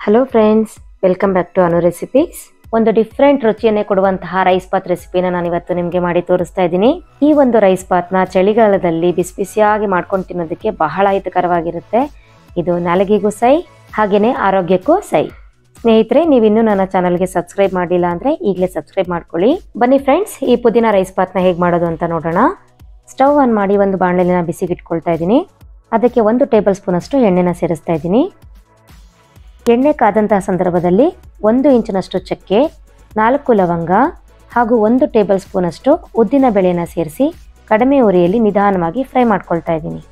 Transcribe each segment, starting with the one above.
hello friends welcome back to Anu recipes ಒಂದು different ರುಚಿಯನ್ನೇ ಕೊಡುವಂತಹ ರೈಸ್ ಬಾತ್ ರೆಸಿಪಿನ ನಾನು ಇವತ್ತು ನಿಮಗೆ ಮಾಡಿ ತೋರಿಸ್ತಾ ಇದ್ದೀನಿ ಈ ಒಂದು ರೈಸ್ ಬಾತ್ನ ಚಳಿಗಾಲದಲ್ಲಿ ಬಿಸಿ ಬಿಸಿಯಾಗಿ ಮಾಡ್ಕೊಂಡು ತಿನ್ನೋದಕ್ಕೆ ಬಹಳ ಹಿತಕರವಾಗಿರುತ್ತೆ ಇದು ನಾಲಿಗೆಗೂ ಸೈ ಹಾಗೆಯೇ ಆರೋಗ್ಯಕ್ಕೂ ಸೈ ಸ್ನೇಹಿತರೆ ನೀವು ಇನ್ನೂ ನನ್ನ ಚಾನಲ್ಗೆ ಸಬ್ಸ್ಕ್ರೈಬ್ ಮಾಡಿಲ್ಲ ಅಂದರೆ ಈಗಲೇ ಸಬ್ಸ್ಕ್ರೈಬ್ ಮಾಡ್ಕೊಳ್ಳಿ ಬನ್ನಿ ಫ್ರೆಂಡ್ಸ್ ಈ ಪುದೀನ ರೈಸ್ ಬಾತ್ನ ಹೇಗೆ ಮಾಡೋದು ಅಂತ ನೋಡೋಣ ಸ್ಟವ್ ಆನ್ ಮಾಡಿ ಒಂದು ಬಾಣಲೆನ ಬಿಸಿಗಿಟ್ಕೊಳ್ತಾ ಇದ್ದೀನಿ ಅದಕ್ಕೆ ಒಂದು ಟೇಬಲ್ ಸ್ಪೂನಷ್ಟು ಎಣ್ಣೆನ ಸೇರಿಸ್ತಾ ಇದ್ದೀನಿ ಎಣ್ಣೆ ಕಾದಂತಹ ಸಂದರ್ಭದಲ್ಲಿ ಒಂದು ಇಂಚಿನಷ್ಟು ಚಕ್ಕೆ ನಾಲ್ಕು ಲವಂಗ ಹಾಗೂ ಒಂದು ಟೇಬಲ್ ಸ್ಪೂನಷ್ಟು ಉದ್ದಿನ ಬೇಳೆನ ಸೇರಿಸಿ ಕಡಿಮೆ ಉರಿಯಲ್ಲಿ ನಿಧಾನವಾಗಿ ಫ್ರೈ ಮಾಡ್ಕೊಳ್ತಾ ಇದ್ದೀನಿ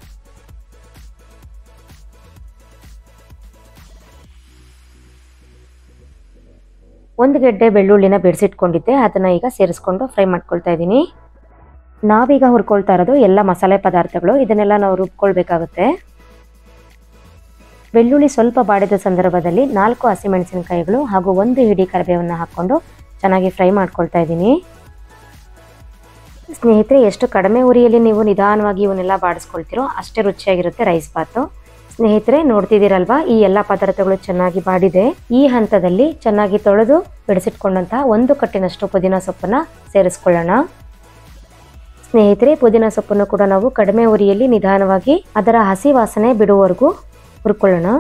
ಒಂದು ಗೆಡ್ಡೆ ಬೆಳ್ಳುಳ್ಳಿನ ಬೆರೆಸಿಟ್ಕೊಂಡಿದ್ದೆ ಅದನ್ನು ಈಗ ಸೇರಿಸ್ಕೊಂಡು ಫ್ರೈ ಮಾಡ್ಕೊಳ್ತಾ ಇದ್ದೀನಿ ನಾವೀಗ ಹುರ್ಕೊಳ್ತಾ ಇರೋದು ಎಲ್ಲ ಮಸಾಲೆ ಪದಾರ್ಥಗಳು ಇದನ್ನೆಲ್ಲ ನಾವು ರುಬ್ಕೊಳ್ಬೇಕಾಗುತ್ತೆ ಬೆಳ್ಳುಳ್ಳಿ ಸ್ವಲ್ಪ ಬಾಡಿದ ಸಂದರ್ಭದಲ್ಲಿ ನಾಲ್ಕು ಹಸಿಮೆಣಸಿನಕಾಯಿಗಳು ಹಾಗೂ ಒಂದು ಹಿಡಿ ಕರಿಬೇವನ್ನು ಹಾಕ್ಕೊಂಡು ಚೆನ್ನಾಗಿ ಫ್ರೈ ಮಾಡ್ಕೊಳ್ತಾ ಇದ್ದೀನಿ ಸ್ನೇಹಿತರೆ ಎಷ್ಟು ಕಡಿಮೆ ಉರಿಯಲ್ಲಿ ನೀವು ನಿಧಾನವಾಗಿ ಇವನ್ನೆಲ್ಲ ಬಾಡಿಸ್ಕೊಳ್ತೀರೋ ಅಷ್ಟೇ ರುಚಿಯಾಗಿರುತ್ತೆ ರೈಸ್ ಬಾತು ಸ್ನೇಹಿತರೆ ನೋಡ್ತಿದ್ದೀರಲ್ವಾ ಈ ಎಲ್ಲ ಪದಾರ್ಥಗಳು ಚೆನ್ನಾಗಿ ಬಾಡಿದೆ ಈ ಹಂತದಲ್ಲಿ ಚೆನ್ನಾಗಿ ತೊಳೆದು ಬಿಡಿಸಿಟ್ಕೊಂಡಂತಹ ಒಂದು ಕಟ್ಟಿನಷ್ಟು ಪುದೀನ ಸೊಪ್ಪನ್ನ ಸೇರಿಸ್ಕೊಳ್ಳೋಣ ಸ್ನೇಹಿತರೆ ಪುದೀನ ಸೊಪ್ಪನ್ನು ಕೂಡ ನಾವು ಕಡಿಮೆ ಉರಿಯಲ್ಲಿ ನಿಧಾನವಾಗಿ ಅದರ ಹಸಿ ವಾಸನೆ ಬಿಡುವವರೆಗೂ ಹುರ್ಕೊಳ್ಳೋಣ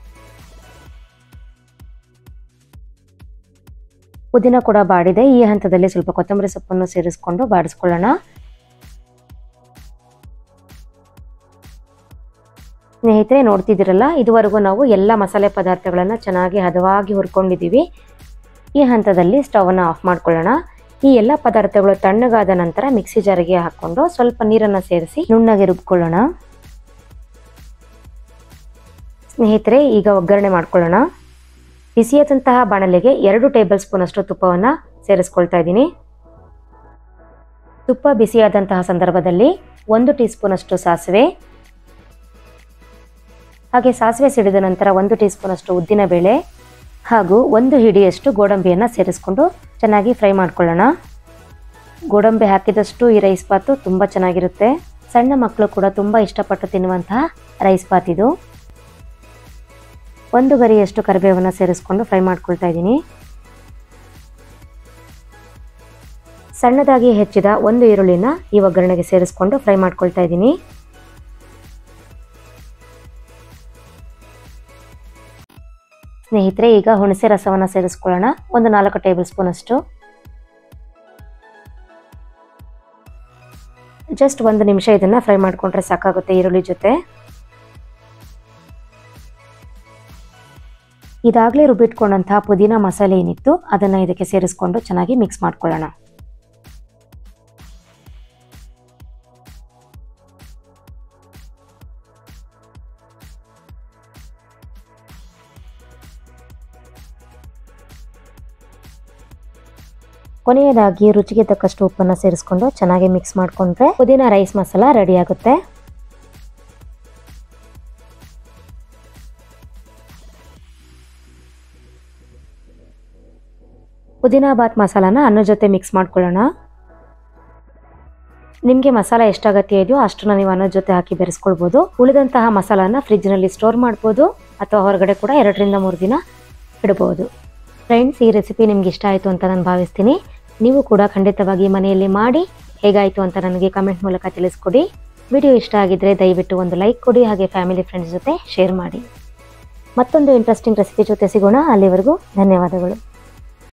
ಪುದೀನ ಕೂಡ ಬಾಡಿದೆ ಈ ಹಂತದಲ್ಲಿ ಸ್ವಲ್ಪ ಕೊತ್ತಂಬರಿ ಸೊಪ್ಪನ್ನು ಸೇರಿಸ್ಕೊಂಡು ಬಾಡಿಸ್ಕೊಳ್ಳೋಣ ಸ್ನೇಹಿತರೆ ನೋಡ್ತಿದ್ದೀರಲ್ಲ ಇದುವರೆಗೂ ನಾವು ಎಲ್ಲ ಮಸಾಲೆ ಪದಾರ್ಥಗಳನ್ನು ಚೆನ್ನಾಗಿ ಹದವಾಗಿ ಹುರ್ಕೊಂಡಿದ್ದೀವಿ ಈ ಹಂತದಲ್ಲಿ ಸ್ಟವನ್ನು ಆಫ್ ಮಾಡ್ಕೊಳ್ಳೋಣ ಈ ಎಲ್ಲ ಪದಾರ್ಥಗಳು ತಣ್ಣಗಾದ ನಂತರ ಮಿಕ್ಸಿ ಜಾರಿಗೆ ಹಾಕ್ಕೊಂಡು ಸ್ವಲ್ಪ ನೀರನ್ನು ಸೇರಿಸಿ ನುಣ್ಣಗೆ ರುಬ್ಕೊಳ್ಳೋಣ ಸ್ನೇಹಿತರೆ ಈಗ ಒಗ್ಗರಣೆ ಮಾಡ್ಕೊಳ್ಳೋಣ ಬಿಸಿಯಾದಂತಹ ಬಾಣಲೆಗೆ ಎರಡು ಟೇಬಲ್ ಸ್ಪೂನ್ ಅಷ್ಟು ತುಪ್ಪವನ್ನು ಸೇರಿಸ್ಕೊಳ್ತಾ ಇದ್ದೀನಿ ತುಪ್ಪ ಬಿಸಿಯಾದಂತಹ ಸಂದರ್ಭದಲ್ಲಿ ಒಂದು ಟೀ ಸ್ಪೂನ್ ಅಷ್ಟು ಸಾಸಿವೆ ಹಾಗೆ ಸಾಸಿವೆ ಸಿಡಿದ ನಂತರ ಒಂದು ಟೀ ಸ್ಪೂನ್ ಅಷ್ಟು ಉದ್ದಿನ ಬೇಳೆ ಹಾಗೂ ಒಂದು ಹಿಡಿಯಷ್ಟು ಗೋಡಂಬಿಯನ್ನು ಸೇರಿಸ್ಕೊಂಡು ಚೆನ್ನಾಗಿ ಫ್ರೈ ಮಾಡ್ಕೊಳ್ಳೋಣ ಗೋಡಂಬಿ ಹಾಕಿದಷ್ಟು ಈ ರೈಸ್ ಬಾತು ತುಂಬ ಚೆನ್ನಾಗಿರುತ್ತೆ ಸಣ್ಣ ಮಕ್ಕಳು ಕೂಡ ತುಂಬ ಇಷ್ಟಪಟ್ಟು ತಿನ್ನುವಂತಹ ರೈಸ್ ಬಾತ್ ಇದು ಒಂದು ಗರಿಯಷ್ಟು ಕರಿಬೇವನ್ನು ಸೇರಿಸ್ಕೊಂಡು ಫ್ರೈ ಮಾಡ್ಕೊಳ್ತಾ ಇದ್ದೀನಿ ಸಣ್ಣದಾಗಿ ಹೆಚ್ಚಿದ ಒಂದು ಈರುಳ್ಳಿನ ಈ ಒಗ್ಗರಣೆಗೆ ಸೇರಿಸ್ಕೊಂಡು ಫ್ರೈ ಮಾಡ್ಕೊಳ್ತಾ ಇದ್ದೀನಿ ಸ್ನೇಹಿತರೆ ಈಗ ಹುಣಸೆ ರಸವನ್ನು ಸೇರಿಸ್ಕೊಳ್ಳೋಣ ಒಂದು ನಾಲ್ಕು ಟೇಬಲ್ ಸ್ಪೂನ್ ಅಷ್ಟು ಜಸ್ಟ್ ಒಂದು ನಿಮಿಷ ಇದನ್ನು ಫ್ರೈ ಮಾಡಿಕೊಂಡ್ರೆ ಸಾಕಾಗುತ್ತೆ ಈರುಳ್ಳಿ ಜೊತೆ ಇದಾಗಲೇ ರುಬ್ಬಿಟ್ಕೊಂಡಂತಹ ಪುದೀನ ಮಸಾಲೆ ಏನಿತ್ತು ಅದನ್ನು ಇದಕ್ಕೆ ಸೇರಿಸ್ಕೊಂಡು ಚೆನ್ನಾಗಿ ಮಿಕ್ಸ್ ಮಾಡ್ಕೊಳ್ಳೋಣ ಕೊನೆಯದಾಗಿ ರುಚಿಗೆ ತಕ್ಕಷ್ಟು ಉಪ್ಪನ್ನು ಸೇರಿಸ್ಕೊಂಡು ಚೆನ್ನಾಗಿ ಮಿಕ್ಸ್ ಮಾಡಿಕೊಂಡ್ರೆ ಪುದೀನ ರೈಸ್ ಮಸಾಲ ರೆಡಿ ಆಗುತ್ತೆ ಪುದೀನ ಬಾತ್ ಮಸಾಲಾನ ಅನ್ನ ಜೊತೆ ಮಿಕ್ಸ್ ಮಾಡ್ಕೊಳ್ಳೋಣ ನಿಮಗೆ ಮಸಾಲ ಎಷ್ಟು ಅಗತ್ಯ ಇದೆಯೋ ಅಷ್ಟನ್ನ ನೀವು ಅನ್ನದ ಜೊತೆ ಹಾಕಿ ಬೆರೆಸ್ಕೊಳ್ಬೋದು ಉಳಿದಂತಹ ಮಸಾಲಾನ ಫ್ರಿಜ್ನಲ್ಲಿ ಸ್ಟೋರ್ ಮಾಡ್ಬೋದು ಅಥವಾ ಹೊರಗಡೆ ಕೂಡ ಎರಡರಿಂದ ಮೂರು ದಿನ ಇಡಬಹುದು ಫ್ರೆಂಡ್ಸ್ ಈ ರೆಸಿಪಿ ನಿಮ್ಗೆ ಇಷ್ಟ ಆಯಿತು ಅಂತ ನಾನು ಭಾವಿಸ್ತೀನಿ ನೀವು ಕೂಡ ಖಂಡಿತವಾಗಿ ಮನೆಯಲ್ಲಿ ಮಾಡಿ ಹೇಗಾಯಿತು ಅಂತ ನನಗೆ ಕಮೆಂಟ್ ಮೂಲಕ ತಿಳಿಸ್ಕೊಡಿ ವಿಡಿಯೋ ಇಷ್ಟ ಆಗಿದ್ದರೆ ದಯವಿಟ್ಟು ಒಂದು ಲೈಕ್ ಕೊಡಿ ಹಾಗೆ ಫ್ಯಾಮಿಲಿ ಫ್ರೆಂಡ್ಸ್ ಜೊತೆ ಶೇರ್ ಮಾಡಿ ಮತ್ತೊಂದು ಇಂಟ್ರೆಸ್ಟಿಂಗ್ ರೆಸಿಪಿ ಜೊತೆ ಸಿಗೋಣ ಅಲ್ಲಿವರೆಗೂ ಧನ್ಯವಾದಗಳು